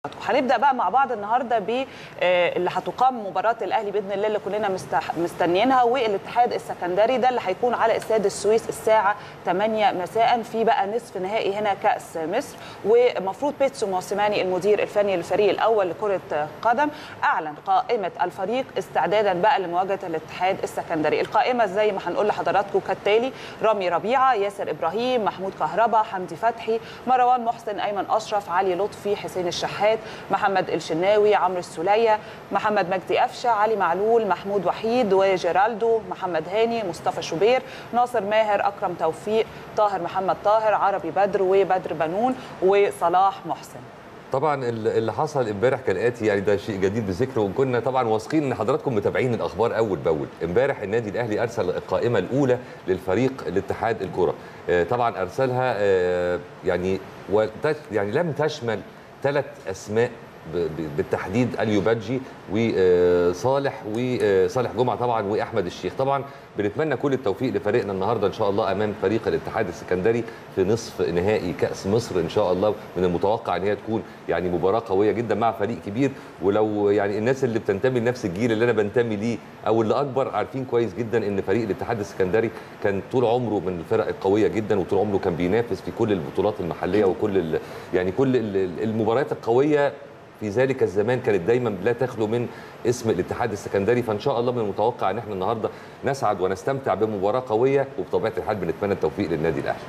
هنبدا بقى مع بعض النهارده ب اللي هتقام مباراه الاهلي باذن الله اللي كلنا مستح... مستنيينها والاتحاد السكندري ده اللي هيكون على استاد السويس الساعه 8 مساء في بقى نصف نهائي هنا كاس مصر ومفروض بيتسو موسيماني المدير الفني للفريق الاول لكره قدم اعلن قائمه الفريق استعدادا بقى لمواجهه الاتحاد السكندري القائمه زي ما هنقول لحضراتكم كالتالي رامي ربيعه ياسر ابراهيم محمود كهربا حمدي فتحي مروان محسن ايمن اشرف علي لطفي حسين الشحات محمد الشناوي عمرو السوليه محمد مجدي قفشه علي معلول محمود وحيد وجيرالدو محمد هاني مصطفى شوبير ناصر ماهر اكرم توفيق طاهر محمد طاهر عربي بدر وبدر بنون وصلاح محسن طبعا اللي حصل امبارح كالاتي يعني ده شيء جديد بذكره وكنا طبعا واثقين ان حضراتكم متابعين الاخبار اول باول امبارح النادي الاهلي ارسل القائمه الاولى للفريق الاتحاد الكره طبعا ارسلها يعني يعني لم تشمل ثلاث اسماء بالتحديد اليو بادجي وصالح وصالح جمعه طبعا واحمد الشيخ طبعا بنتمنى كل التوفيق لفريقنا النهارده ان شاء الله امام فريق الاتحاد السكندري في نصف نهائي كاس مصر ان شاء الله من المتوقع ان هي تكون يعني مباراه قويه جدا مع فريق كبير ولو يعني الناس اللي بتنتمي لنفس الجيل اللي انا بنتمي ليه او اللي اكبر عارفين كويس جدا ان فريق الاتحاد السكندري كان طول عمره من الفرق القويه جدا وطول عمره كان بينافس في كل البطولات المحليه وكل يعني كل المباريات القويه في ذلك الزمان كانت دايما لا تخلو من اسم الاتحاد السكندري فان شاء الله من المتوقع ان احنا النهارده نسعد ونستمتع بمباراه قويه وبطبيعه الحال بنتمنى التوفيق للنادي الاهلي